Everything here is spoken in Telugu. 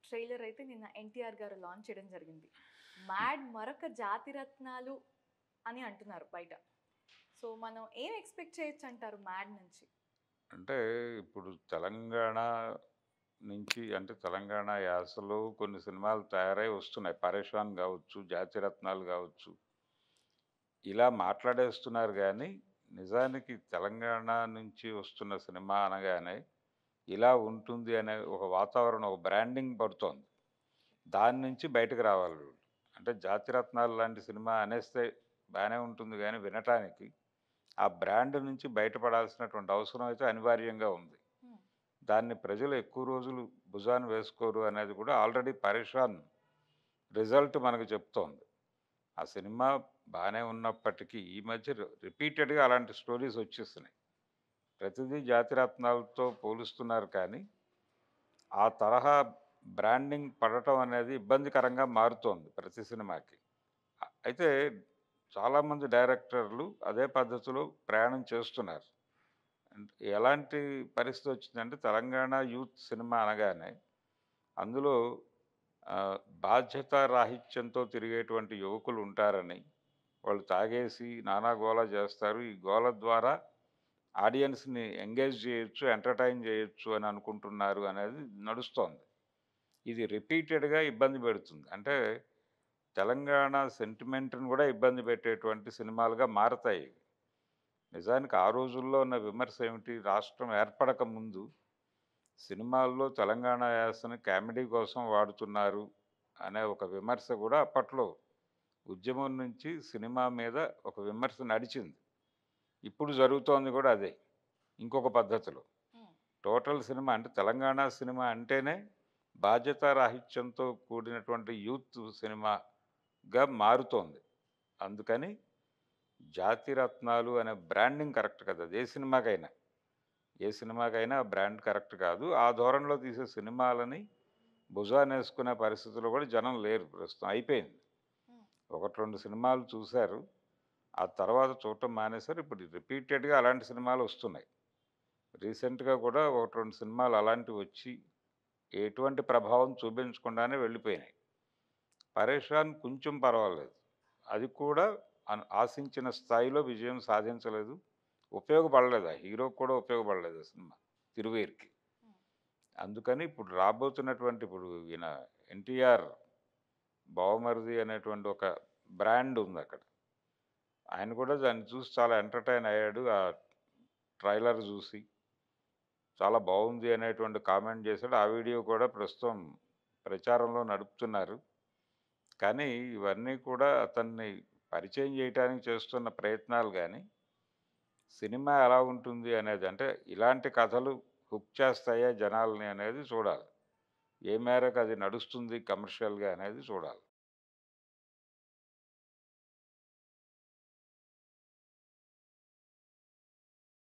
ట్రైలర్ అయితే నిన్న ఎన్టీఆర్ గారు లాంచ్ చేయడం జరిగింది మ్యాడ్ మరొక జాతి రత్నాలు అని అంటున్నారు బయట సో మనం ఏం ఎక్స్పెక్ట్ చేయొచ్చు అంటారు మ్యాడ్ నుంచి అంటే ఇప్పుడు తెలంగాణ నుంచి అంటే తెలంగాణ యాసలో కొన్ని సినిమాలు తయారై వస్తున్నాయి పరేషాన్ కావచ్చు జాతిరత్నాలు కావచ్చు ఇలా మాట్లాడేస్తున్నారు కానీ నిజానికి తెలంగాణ నుంచి వస్తున్న సినిమా అనగానే ఇలా ఉంటుంది అనే ఒక వాతావరణం ఒక బ్రాండింగ్ పడుతోంది దాని నుంచి బయటకు రావాలి వీళ్ళు అంటే జాతిరత్నాలు లాంటి సినిమా అనేస్తే బాగానే ఉంటుంది కానీ వినటానికి ఆ బ్రాండ్ నుంచి బయటపడాల్సినటువంటి అవసరం అయితే అనివార్యంగా ఉంది Hmm. దాన్ని ప్రజలు ఎక్కువ రోజులు భుజాన్ని వేసుకోరు అనేది కూడా ఆల్రెడీ పరేషాన్ రిజల్ట్ మనకు చెప్తోంది ఆ సినిమా బాగానే ఉన్నప్పటికీ ఈ మధ్య రిపీటెడ్గా అలాంటి స్టోరీస్ వచ్చేస్తున్నాయి ప్రతిదీ జాతిరత్నాలతో పోలుస్తున్నారు కానీ ఆ తరహా బ్రాండింగ్ పడటం అనేది ఇబ్బందికరంగా మారుతోంది ప్రతి సినిమాకి అ- అయితే చాలామంది డైరెక్టర్లు అదే పద్ధతిలో ప్రయాణం చేస్తున్నారు అంటే ఎలాంటి పరిస్థితి వచ్చిందంటే తెలంగాణ యూత్ సినిమా అనగానే అందులో ఆ, బాధ్యత రాహిత్యంతో తిరిగేటువంటి యువకులు ఉంటారని వాళ్ళు తాగేసి నానా గోల చేస్తారు ఈ గోల ద్వారా ఆడియన్స్ని ఎంగేజ్ చేయొచ్చు ఎంటర్టైన్ చేయొచ్చు అని అనుకుంటున్నారు అనేది నడుస్తోంది ఇది రిపీటెడ్గా ఇబ్బంది పెడుతుంది అంటే తెలంగాణ సెంటిమెంట్ని కూడా ఇబ్బంది పెట్టేటువంటి సినిమాలుగా మారతాయి ఇవి. నిజానికి ఆ రోజుల్లో ఉన్న విమర్శ ఏమిటి రాష్ట్రం ఏర్పడక ముందు సినిమాల్లో తెలంగాణ యాసని కామెడీ కోసం వాడుతున్నారు అనే ఒక విమర్శ కూడా అప్పట్లో ఉద్యమం నుంచి సినిమా మీద ఒక విమర్శ నడిచింది ఇప్పుడు జరుగుతోంది కూడా అదే ఇంకొక పద్ధతిలో Hmm. టోటల్ సినిమా అంటే తెలంగాణ సినిమా అంటేనే బాధ్యతారాహిత్యంతో కూడినటువంటి యూత్ సినిమాగా మారుతోంది అందుకని జాతి రత్నాలు అనే బ్రాండింగ్ కరెక్ట్ కదా అది ఏ సినిమాకైనా ఏ సినిమాకైనా ఆ బ్రాండ్ కరెక్ట్ కాదు ఆ ధోరణిలో తీసే సినిమాలని భుజాన్ని వేసుకునే పరిస్థితుల్లో కూడా జనం లేరు ప్రస్తుతం అయిపోయింది Hmm. ఒకటి రెండు సినిమాలు చూశారు ఆ తర్వాత చూడటం మానేశారు ఇప్పుడు రిపీటెడ్గా అలాంటి సినిమాలు వస్తున్నాయి రీసెంట్గా కూడా ఒకటి రెండు సినిమాలు అలాంటివి వచ్చి ఎటువంటి ప్రభావం చూపించకుండానే వెళ్ళిపోయినాయి పరేషాన్ కొంచెం పర్వాలేదు అది కూడా అన్- ఆశించిన స్థాయిలో విజయం సాధించలేదు ఉపయోగపడలేదు ఆ హీరోకి కూడా ఉపయోగపడలేదు ఆ సినిమా తిరువేరికి Hmm. అందుకని ఇప్పుడు రాబోతున్నటువంటి ఇప్పుడు ఈయన ఎన్టీఆర్ బావమరిది అనేటువంటి ఒక బ్రాండ్ ఉంది అక్కడ ఆయన కూడా దాన్ని చూసి చాలా ఎంటర్టైన్ అయ్యాడు ఆ ట్రైలర్ చూసి చాలా బాగుంది అనేటువంటి కామెంట్ చేశాడు ఆ వీడియో కూడా ప్రస్తుతం ప్రచారంలో నడుపుతున్నారు కానీ ఇవన్నీ కూడా అతన్ని పరిచయం చేయడానికి చేస్తున్న ప్రయత్నాలు కానీ సినిమా ఎలా ఉంటుంది అనేది అంటే ఇలాంటి కథలు హుక్ చేస్తాయా జనాల్ని అనేది చూడాలి ఏ మేరకు అది నడుస్తుంది కమర్షియల్గా అనేది చూడాలి